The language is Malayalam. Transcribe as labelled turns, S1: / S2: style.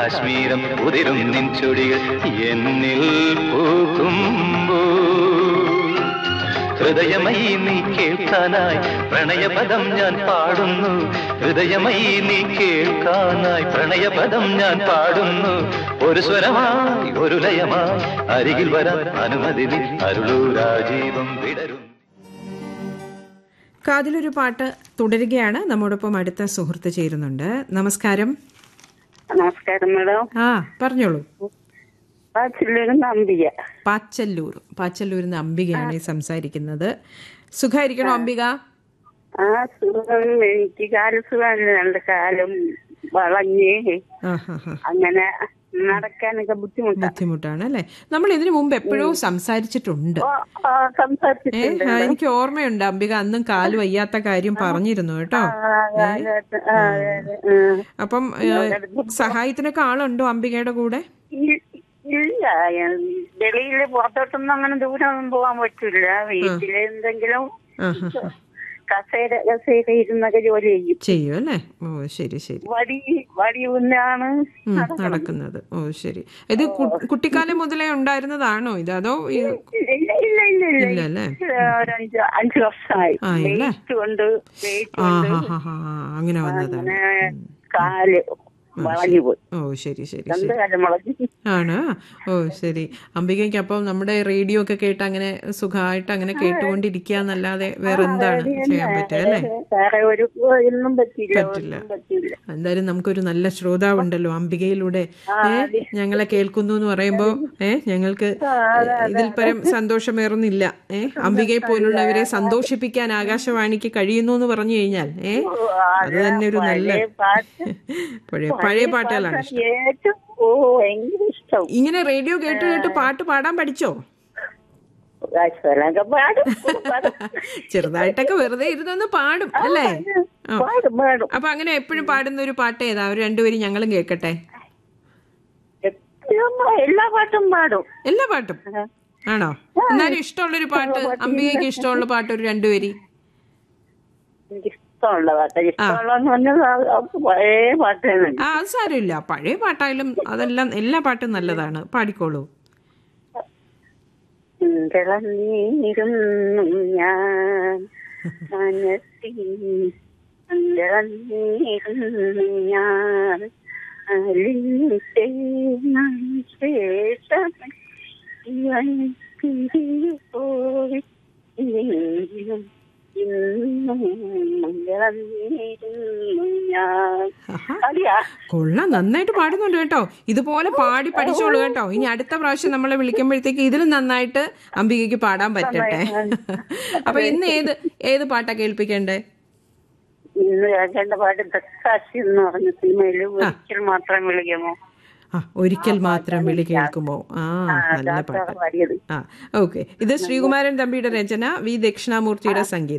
S1: കാശ്മീരം ഉതിരും നിൻ ചൊടികൾ എന്നിൽ പൂക്കുമ്പോ ഹൃദയമയി നീ കേൾക്കാനായി പ്രണയപദം ഞാൻ പാടുന്നു ഹൃദയമയി നീ കേൾക്കാനായി പ്രണയപദം ഞാൻ പാടുന്നു ഒരു സ്വരമായി ഒരു ലയമായി അരികിൽ വരാൻ അനുമതി നീ അരുളൂ രാജീവം വിടരും
S2: കാതിലൊരു പാട്ട് തുടരുകയാണ് നമ്മോടൊപ്പം അടുത്ത സുഹൃത്ത് ചേരുന്നുണ്ട് നമസ്കാരം
S3: നമസ്കാരം മേഡം
S2: ആ പറഞ്ഞോളൂ
S3: പാച്ചില്ലൊരു നമ്പിയ
S2: പാച്ചല്ലൂർ പാച്ചല്ലൂരിൽ നിന്ന് അംബികയാണ് ഈ സംസാരിക്കുന്നത് സുഖായിരിക്കണോ അംബിക
S3: ആ സുഖം എനിക്ക് കാലസുഖം രണ്ട് കാലം വളഞ്ഞ്
S2: ആ ഹാ ഹാ
S3: അങ്ങനെ നടക്കാനൊക്കെ ബുദ്ധിമുട്ടാ
S2: ബുദ്ധിമുട്ടാണ് അല്ലേ നമ്മൾ ഇതിനു മുമ്പ് എപ്പോഴോ സംസാരിച്ചിട്ടുണ്ട്
S3: ഓ, ആ,
S2: ഏ
S3: സംസാരിച്ചിട്ടുണ്ട്
S2: ആ, എനിക്ക് ഓർമ്മയുണ്ട് അംബിക അന്നും കാല് വയ്യാത്ത കാര്യം പറഞ്ഞിരുന്നു കേട്ടോ
S3: ആ, അതെ, ആ, അതെ, ഉം.
S2: അപ്പം ഏ, സഹായത്തിനൊക്കെ ആളുണ്ടോ അംബികയുടെ കൂടെ
S3: ഇ- ഇല്ല വെളിയില് പുറത്തോട്ടൊന്നും അങ്ങനെ ദൂരം പോകാൻ പറ്റില്ല വീട്ടില് എന്തെങ്കിലും
S2: ആ ഹാ ഹാ
S3: കസേര കസേര ഇരുന്നൊക്കെ ജോലി ചെയ്യും
S2: ചെയ്യും അല്ലേ ഓ ശരി ശരി
S3: വടി വടി ഊന്നാണ്
S2: ഉം, നടക്കുന്നത് ഓ ശരി ഇത് കു- കുട്ടിക്കാലം മുതലേ ഉണ്ടായിരുന്നതാണോ ഇത് അതോ ഈ-
S3: ഇല്ല ഇല്ല ഇല്ല ഇല്ല
S2: ഇല്ല അല്ലേ
S3: ഒരു അഞ്ച് അഞ്ച് വർഷമായി
S2: ആയില്ലേ?
S3: വെയിറ്റ് കൊണ്ട് വെയിറ്റ്
S2: ആ
S3: കൊണ്ട്
S2: ഹാ ഹാ ഹാ ഹാ, അങ്ങനെ വന്നതാണ്
S3: അങ്ങനെ കാല് വളഞ്ഞു പോയി
S2: ഓ ശരി ശരി
S3: രണ്ട്
S2: ശരി
S3: കാലം വളഞ്ഞു
S2: ആണ് ഓ ശരി അംബികയ്ക്ക് അപ്പം നമ്മുടെ റേഡിയോ ഒക്കെ കേട്ട് അങ്ങനെ സുഖമായിട്ട് അങ്ങനെ കേട്ടുകൊണ്ടിരിക്കുക എന്നല്ലാതെ വേറെ എന്താണ് ചെയ്യാൻ പറ്റുക അല്ലേ
S3: വേറെ ഒരു ഒന്നും പറ്റില്ല
S2: പറ്റില്ല.
S3: ഒന്നും പറ്റില്ല
S2: എന്തായാലും നമുക്കൊരു നല്ല ശ്രോതാവുണ്ടല്ലോ അംബികയിലൂടെ ഏ ഞങ്ങളെ കേൾക്കുന്നു എന്ന് പറയുമ്പോ ഏ ഞങ്ങൾക്ക് ഇതിൽ പരം സന്തോഷമേറുന്നില്ല ഏ അംബികയെ പോലുള്ളവരെ സന്തോഷിപ്പിക്കാൻ ആകാശവാണിക്ക് കഴിയുന്നു എന്ന് പറഞ്ഞു കഴിഞ്ഞാൽ ഏ അത് തന്നെ ഒരു നല്ല
S3: പഴയ പാട്ട്
S2: പഴയ പഴയ പാട്ടുകളാണ് ഇഷ്ടം
S3: ഏറ്റവും ഓ ഭയങ്കര ഇഷ്ടം
S2: ഇങ്ങനെ റേഡിയോ കേട്ട് കേട്ട് പാട്ട് പാടാൻ പഠിച്ചോ
S3: കാശ്മീരൊക്കെ പാടും പാടും.
S2: ചെറുതായിട്ടൊക്കെ വെറുതെ ഇരുന്നൊന്ന് പാടും അല്ലേ ആ.
S3: പാടും പാടും
S2: അപ്പൊ അങ്ങനെ എപ്പോഴും പാടുന്ന ഒരു പാട്ട് ഏതാ ഒരു രണ്ടുപേരും ഞങ്ങളും കേൾക്കട്ടെ
S3: എപ്പോഴും എല്ലാ പാട്ടും പാടും
S2: എല്ലാ പാട്ടും ആണോ എന്നാലും ഇഷ്ടമുള്ളൊരു പാട്ട് അംബികയ്ക്ക് ഇഷ്ടമുള്ള പാട്ട് ഒരു രണ്ടുപേരി
S3: എനിക്ക് ഇഷ്ടമുള്ള പാട്ട് ഇഷ്ടമുള്ളതെന്ന് പറഞ്ഞാൽ അത് അത് പഴയ പാട്ട് തന്നെ
S2: ആ അത് സാരമില്ല പഴയ പാട്ടായാലും അതെല്ലാം എല്ലാ പാട്ടും നല്ലതാണ് പാടിക്കോളൂ
S3: തിളങ്ങിയിരുന്നു ഞാൻ മനസ്സിൽ തിളങ്ങിയിരുന്നു ഞാൻ അലിഞ്ഞിട്ടേ ശേഷം ഇവൻ തിരികെ പോയി എങ്കിലും ഇന്നും തിളങ്ങിയിരുന്നു ഞാൻ
S2: ആഹാ.
S3: അറിയാ
S2: കൊള്ളാം നന്നായിട്ട് പാടുന്നുണ്ട് കേട്ടോ ഇതുപോലെ പാടി പഠിച്ചോളൂ കേട്ടോ ഇനി അടുത്ത പ്രാവശ്യം നമ്മളെ വിളിക്കുമ്പോഴത്തേക്ക് ഇതിലും നന്നായിട്ട് അംബികയ്ക്ക് പാടാൻ പറ്റട്ടെ അപ്പൊ ഇന്ന് ഏത് ഏത് പാട്ടാ കേൾപ്പിക്കണ്ടേ
S3: ഇന്ന് കേൾക്കേണ്ട പാട്ട് ദക്കാശി എന്ന് പറഞ്ഞ സിനിമയിൽ ഒരിക്കൽ മാത്രം വിളിക്കുമോ
S2: ആ ഒരിക്കൽ മാത്രം വിളി കേൾക്കുമോ ആ നല്ല പാട്ട്
S3: പാടിയത്
S2: ആ ഓക്കെ ഇത് ശ്രീകുമാരൻ തമ്പിയുടെ രചന വി ദക്ഷിണാമൂർത്തിയുടെ സംഗീതം